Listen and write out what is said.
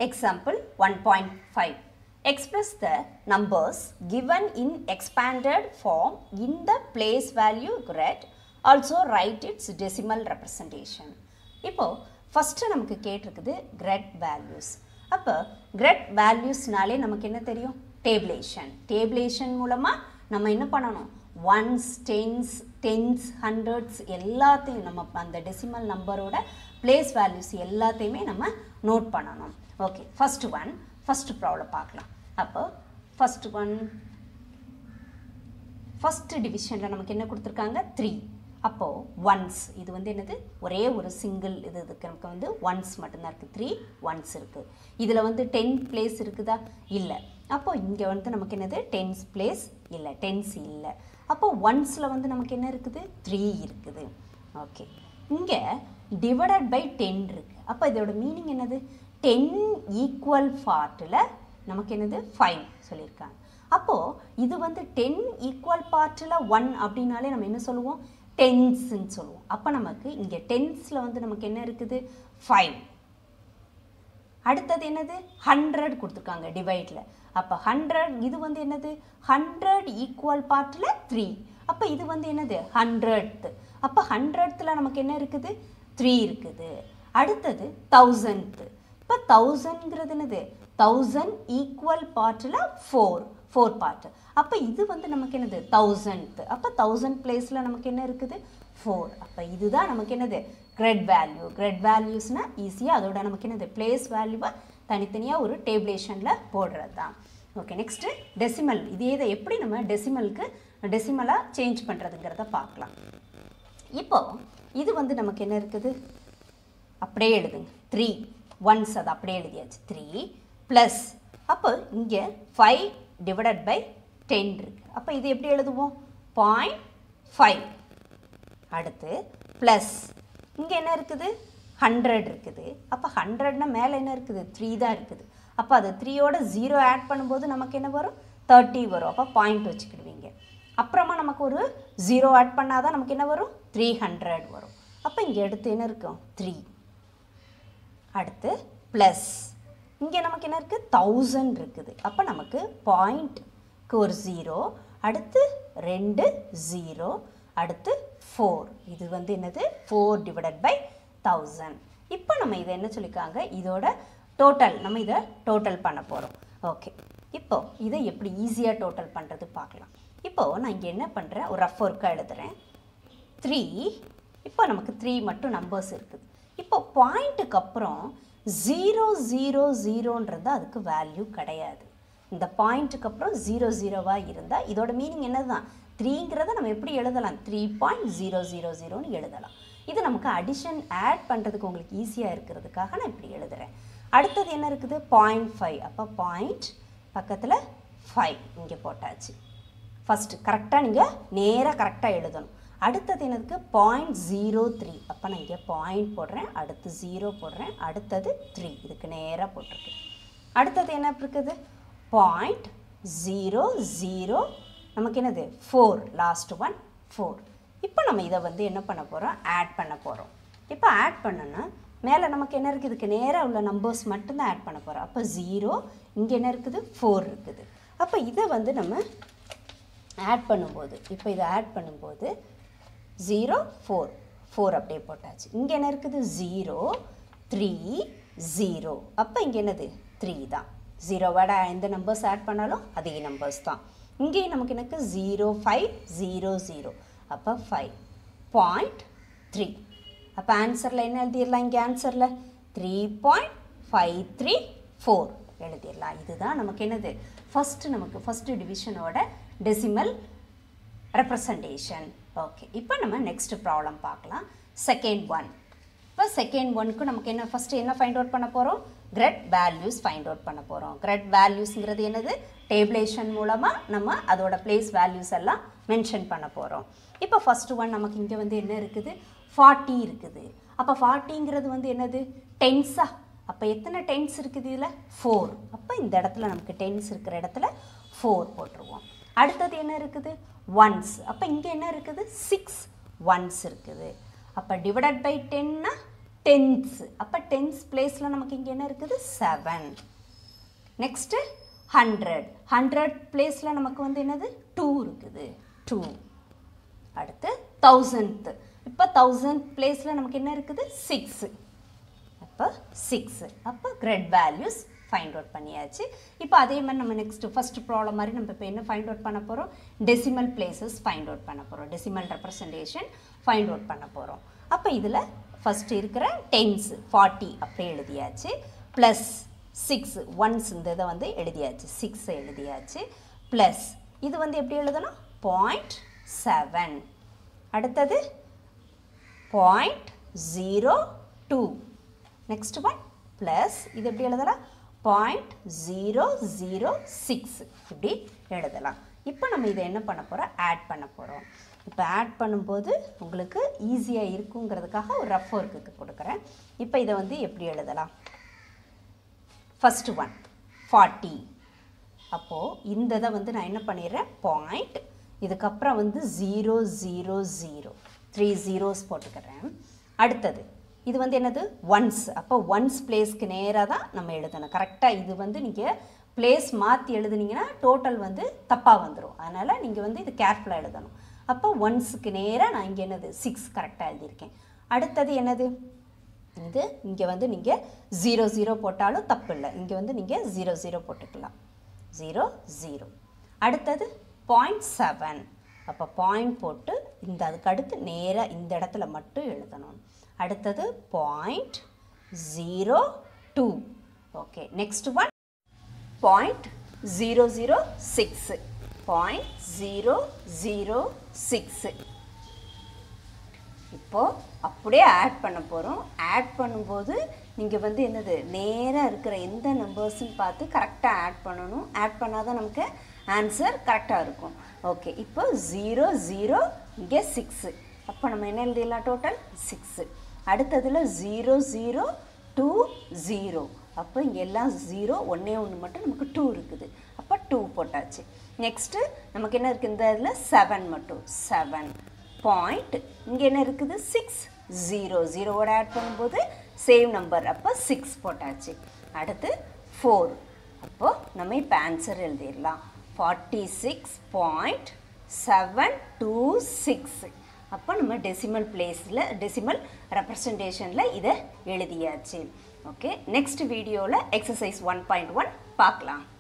Example 1.5. Express the numbers given in expanded form in the place value grid. Also write its decimal representation. இப்போ first நமக்கு கேட்டிருக்குது கிரெட் values அப்போ கிரெட் வேல்யூஸ்னாலே நமக்கு என்ன தெரியும் டேபிளேஷன் டேபிளேஷன் மூலமாக நம்ம என்ன பண்ணணும் ஒன்ஸ் டென்ஸ் டென்ஸ் ஹண்ட்ரட்ஸ் எல்லாத்தையும் நம்ம அந்த டெசிமல் நம்பரோட பிளேஸ் வேல்யூஸ் எல்லாத்தையுமே நம்ம நோட் பண்ணணும் okay first one first problem பார்க்கலாம் அப்போ ஃபர்ஸ்ட் ஒன் ஃபர்ஸ்ட் டிவிஷனில் நமக்கு என்ன கொடுத்துருக்காங்க த்ரீ அப்போது ஒன்ஸ் இது வந்து என்னது ஒரே ஒரு சிங்கிள் இது இதுக்கு நமக்கு வந்து ஒன்ஸ் மட்டும்தான் இருக்குது த்ரீ ஒன்ஸ் இருக்குது இதில் வந்து டென் பிளேஸ் இருக்குதா இல்லை அப்போ இங்கே வந்து நமக்கு என்னது டென்ஸ் பிளேஸ் இல்லை டென்ஸ் இல்லை அப்போ ஒன்ஸில் வந்து நமக்கு என்ன இருக்குது த்ரீ இருக்குது ஓகே இங்கே டிவைடட் பை டென் இருக்குது அப்போ இதோட மீனிங் என்னது டென் ஈக்குவல் பார்ட்டில் நமக்கு என்னது ஃபைவ் சொல்லியிருக்காங்க அப்போது இது வந்து டென் ஈக்குவல் பார்ட்டில் ஒன் அப்படின்னாலே நம்ம என்ன சொல்லுவோம் டென்ஸ்ன்னு சொல்லுவோம் அப்போ நமக்கு இங்கே டென்ஸில் வந்து நமக்கு என்ன இருக்குது ஃபைவ் அடுத்தது என்னது ஹண்ட்ரட் கொடுத்துருக்காங்க டிவைடில் அப்போ ஹண்ட்ரட் இது வந்து என்னது ஹண்ட்ரட் ஈக்குவல் பார்ட்டில் த்ரீ அப்போ இது வந்து என்னது ஹண்ட்ரட் அப்போ ஹண்ட்ரட்த்தில் நமக்கு என்ன இருக்குது த்ரீ இருக்குது அடுத்தது தௌசண்ட் இப்போ தௌசண்ட்ங்கிறது என்னது தௌசண்ட் ஈக்குவல் பார்ட்டில் ஃபோர் ஃபோர் பார்ட் அப்போ இது வந்து நமக்கு என்னது தௌசண்ட் அப்போ தௌசண்ட் பிளேஸில் நமக்கு என்ன இருக்குது ஃபோர் அப்போ இதுதான் நமக்கு என்னது கிரெட் வேல்யூ கிரெட் வேல்யூஸ்னால் ஈஸியாக அதோட நமக்கு என்னது பிளேஸ் வேல்யூவை தனித்தனியாக ஒரு டேபிளேஷனில் போடுறது தான் ஓகே நெக்ஸ்ட்டு டெசிமல் இதே இதை எப்படி நம்ம டெசிமலுக்கு டெசிமலாக சேஞ்ச் பண்ணுறதுங்கிறத பார்க்கலாம் இப்போ இது வந்து நமக்கு என்ன இருக்குது அப்படியே எழுதுங்க த்ரீ ஒன்ஸ் அது அப்படியே எழுதியாச்சு த்ரீ ப்ளஸ் அப்போ இங்கே ஃபைவ் டிவைடட் பை டென் இருக்குது அப்போ இது எப்படி எழுதுவோம் பாயிண்ட் ஃபைவ் அடுத்து ப்ளஸ் இங்கே என்ன இருக்குது ஹண்ட்ரட் இருக்குது அப்போ ஹண்ட்ரட்னா மேலே என்ன இருக்குது த்ரீ தான் இருக்குது அப்போ அது த்ரீயோட ஜீரோ ஆட் பண்ணும்போது நமக்கு என்ன வரும் தேர்ட்டி வரும் அப்போ பாயிண்ட் வச்சுக்கிடுவீங்க அப்புறமா நமக்கு ஒரு ஜீரோ ஆட் பண்ணால் தான் நமக்கு என்ன வரும் த்ரீ ஹண்ட்ரட் வரும் அப்போ இங்கே எடுத்து என்ன இருக்கும் த்ரீ அடுத்து ப்ளஸ் இங்கே நமக்கு என்ன இருக்குது தௌசண்ட் இருக்குது அப்போ நமக்கு பாயிண்ட்க்கு ஒரு ஜீரோ அடுத்து ரெண்டு ஜீரோ அடுத்து ஃபோர் இது வந்து என்னது ஃபோர் டிவைடட் பை தௌசண்ட் இப்போ நம்ம இதை என்ன சொல்லியிருக்காங்க இதோட டோட்டல் நம்ம இதை டோட்டல் பண்ண போகிறோம் ஓகே இப்போ இதை எப்படி ஈஸியாக டோட்டல் பண்ணுறது பார்க்கலாம் இப்போது நான் இங்கே என்ன பண்ணுறேன் ஒரு ரஃப் ஒர்க்காக எழுதுகிறேன் த்ரீ இப்போ நமக்கு த்ரீ மட்டும் நம்பர்ஸ் இருக்குது இப்போ பாயிண்ட்டுக்கு அப்புறம் ஜீரோ ஜீரோ ஜீரோன்றது அதுக்கு வேல்யூ கிடையாது இந்த பாயிண்ட்டுக்கு அப்புறம் ஜீரோ ஜீரோவாக இருந்தால் இதோட மீனிங் என்னது தான் த்ரீங்கிறத நம்ம எப்படி எழுதலாம் த்ரீ பாயிண்ட் ஜீரோ ஜீரோ ஜீரோன்னு எழுதலாம் இது நமக்கு அடிஷன் ஆட் பண்ணுறதுக்கு உங்களுக்கு ஈஸியாக இருக்கிறதுக்காக நான் இப்படி எழுதுகிறேன் அடுத்தது என்ன இருக்குது பாயிண்ட் ஃபைவ் அப்போ பாயிண்ட் பக்கத்தில் ஃபைவ் இங்கே போட்டாச்சு ஃபஸ்ட்டு கரெக்டாக நீங்கள் நேராக கரெக்டாக எழுதணும் அடுத்தது என்னதுக்கு பாயிண்ட் ஜீரோ த்ரீ அப்போ நான் இங்கே பாயிண்ட் போடுறேன் அடுத்து ஜீரோ போடுறேன் அடுத்தது த்ரீ இதுக்கு நேராக போட்டிருக்கு அடுத்தது என்ன இருக்குது பாயிண்ட் ஜீரோ ஜீரோ நமக்கு என்னது ஃபோர் லாஸ்ட் ஒன் ஃபோர் இப்போ நம்ம இதை வந்து என்ன பண்ண போகிறோம் ஆட் பண்ண போகிறோம் இப்போ ஆட் பண்ணோன்னா மேலே நமக்கு என்ன இருக்குது இதுக்கு நேராக உள்ள நம்பர்ஸ் மட்டும்தான் ஆட் பண்ண போகிறோம் அப்போ ஜீரோ இங்கே என்ன இருக்குது ஃபோர் இருக்குது அப்போ இதை வந்து நம்ம ஆட் பண்ணும்போது இப்போ இதை ஆட் பண்ணும்போது ஜீரோ ஃபோர் ஃபோர் அப்படியே போட்டாச்சு இங்கே என்ன இருக்குது ஜீரோ த்ரீ ஜீரோ அப்போ இங்கே என்னது த்ரீ தான் ஜீரோவோட எந்த நம்பர்ஸ் ஆட் பண்ணாலும் அதே நம்பர்ஸ் தான் இங்கேயும் நமக்கு எனக்கு ஜீரோ ஃபைவ் ஜீரோ ஜீரோ அப்போ ஃபைவ் பாயிண்ட் த்ரீ அப்போ ஆன்சரில் என்ன எழுதிடலாம் இங்கே ஆன்சரில் three point five three four எழுதிடலாம் இதுதான் நமக்கு என்னது ஃபஸ்ட்டு நமக்கு ஃபஸ்ட்டு டிவிஷனோட டெசிமல் ரெப்ரசன்டேஷன் ஓகே இப்போ நம்ம நெக்ஸ்ட் ப்ராப்ளம் பார்க்கலாம் செகண்ட் ஒன் இப்போ செகண்ட் ஒனுக்கு நமக்கு என்ன ஃபஸ்ட்டு என்ன ஃபைண்ட் அவுட் பண்ண போகிறோம் கிரெட் வேல்யூஸ் ஃபைண்ட் அவுட் பண்ண போகிறோம் கிரெட் வேல்யூஸ்ங்கிறது என்னது டேபிளேஷன் மூலமாக நம்ம அதோட பிளேஸ் வேல்யூஸ் எல்லாம் மென்ஷன் பண்ண போகிறோம் இப்போ ஃபஸ்ட்டு ஒன் நமக்கு இங்கே வந்து என்ன இருக்குது ஃபார்ட்டி இருக்குது அப்போ ஃபார்ட்டிங்கிறது வந்து என்னது டென்ஸா அப்போ எத்தனை டென்ஸ் இருக்குது இதில் ஃபோர் அப்போ இந்த இடத்துல நமக்கு டென்ஸ் இருக்கிற இடத்துல ஃபோர் போட்டுருவோம் அடுத்தது என்ன இருக்குது ஒன்ஸ் அப்போ இங்கே என்ன இருக்குது சிக்ஸ் ஒன்ஸ் இருக்குது அப்போ டிவைடட் பை டென்னா டென்ஸ் அப்போ டென்ஸ் பிளேஸில் நமக்கு இங்கே என்ன இருக்குது செவன் நெக்ஸ்ட்டு ஹண்ட்ரட் ஹண்ட்ரட் பிளேஸில் நமக்கு வந்து என்னது டூ இருக்குது டூ அடுத்து தௌசண்ட் இப்போ தௌசண்ட் பிளேஸில் நமக்கு என்ன இருக்குது சிக்ஸு அப்போ சிக்ஸு அப்போ கிரெட் வேல்யூஸ் ஃபைண்ட் அவுட் பண்ணியாச்சு இப்போ அதே மாதிரி நம்ம நெக்ஸ்ட்டு ஃபஸ்ட் ப்ராப்ளம் மாதிரி நம்ம இப்போ என்ன ஃபைண்ட் அவுட் பண்ண போகிறோம் டெசிமல் பிளேசஸ் ஃபைண்ட் அவுட் பண்ண போகிறோம் டெசிமல் ரெப்ரசன்டேஷன் ஃபைண்ட் அவுட் பண்ண போகிறோம் அப்போ இதில் ஃபஸ்ட் இருக்கிற டென்ஸ் ஃபார்ட்டி அப்படியே எழுதியாச்சு ப்ளஸ் சிக்ஸ் ஒன்ஸ் இந்த இதை வந்து எழுதியாச்சு சிக்ஸ் எழுதியாச்சு ப்ளஸ் இது வந்து எப்படி எழுதணும் பாயிண்ட் செவன் அடுத்தது point zero two next one plus இது எப்படி எழுதலாம் பாயிண்ட் ஜீரோ ஜீரோ சிக்ஸ் இப்படி எழுதலாம் இப்போ நம்ம இதை என்ன பண்ண போகிறோம் ஆட் பண்ண போகிறோம் இப்போ ஆட் பண்ணும்போது உங்களுக்கு ஈஸியாக இருக்குங்கிறதுக்காக ஒரு ரஃப் ஒர்க்குக்கு கொடுக்குறேன் இப்போ இதை வந்து எப்படி எழுதலாம் ஃபஸ்ட்டு ஒன் ஃபார்ட்டி அப்போது இந்த இதை வந்து நான் என்ன பண்ணிடுறேன் பாயிண்ட் இதுக்கப்புறம் வந்து zero zero zero three zeros போட்டுக்கிறேன் அடுத்தது இது வந்து என்னது ஒன்ஸ் அப்போ ஒன்ஸ் பிளேஸ்க்கு நேராக தான் நம்ம எழுதணும் கரெக்டாக இது வந்து நீங்கள் பிளேஸ் மாற்றி எழுதுனீங்கன்னா டோட்டல் வந்து தப்பாக வந்துடும் அதனால் நீங்கள் வந்து இது கேர்ஃபுல்லாக எழுதணும் அப்போ ஒன்ஸுக்கு நேராக நான் இங்கே என்னது சிக்ஸ் கரெக்டாக எழுதியிருக்கேன் அடுத்தது என்னது இது இங்கே வந்து நீங்கள் ஜீரோ ஜீரோ போட்டாலும் தப்பு இல்லை இங்கே வந்து நீங்கள் ஜீரோ ஜீரோ போட்டுக்கலாம் ஜீரோ ஜீரோ அடுத்தது பாயிண்ட் செவன் அப்போ பாயிண்ட் போட்டு இந்த அதுக்கு அடுத்து நேராக இந்த இடத்துல மட்டும் எழுதணும் அடுத்தது point zero two okay next one point zero zero six point zero zero six இப்போது அப்படியே ஆட் பண்ண போகிறோம் ஆட் பண்ணும்போது நீங்கள் வந்து என்னது நேராக இருக்கிற எந்த நம்பர்ஸ்ன்னு பார்த்து கரெக்டாக ஆட் பண்ணணும் ஆட் பண்ணால் தான் நமக்கு ஆன்சர் கரெக்டாக இருக்கும் ஓகே இப்போ ஜீரோ ஜீரோ இங்கே சிக்ஸு அப்போ நம்ம என்ன எழுதிடலாம் டோட்டல் சிக்ஸு அடுத்ததில் ஜீரோ ஜீரோ டூ ஜீரோ அப்போ இங்கே எல்லாம் ஜீரோ ஒன்றே ஒன்று மட்டும் நமக்கு டூ இருக்குது அப்போ டூ போட்டாச்சு நெக்ஸ்ட்டு நமக்கு என்ன இருக்குது இந்த இதில் செவன் மட்டும் செவன் பாயிண்ட் இங்கே என்ன இருக்குது சிக்ஸ் ஜீரோ ஜீரோவோட ஆட் பண்ணும்போது சேம் நம்பர் அப்போ சிக்ஸ் போட்டாச்சு அடுத்து ஃபோர் அப்போது நம்ம இப்போ ஆன்சர் எழுதிடலாம் forty six point seven two six அப்போ நம்ம டெசிமல் பிளேஸில் டெசிமல் ரெப்ரசன்டேஷனில் இதை எழுதியாச்சு ஓகே நெக்ஸ்ட் வீடியோவில் எக்ஸசைஸ் ஒன் பாயிண்ட் ஒன் பார்க்கலாம்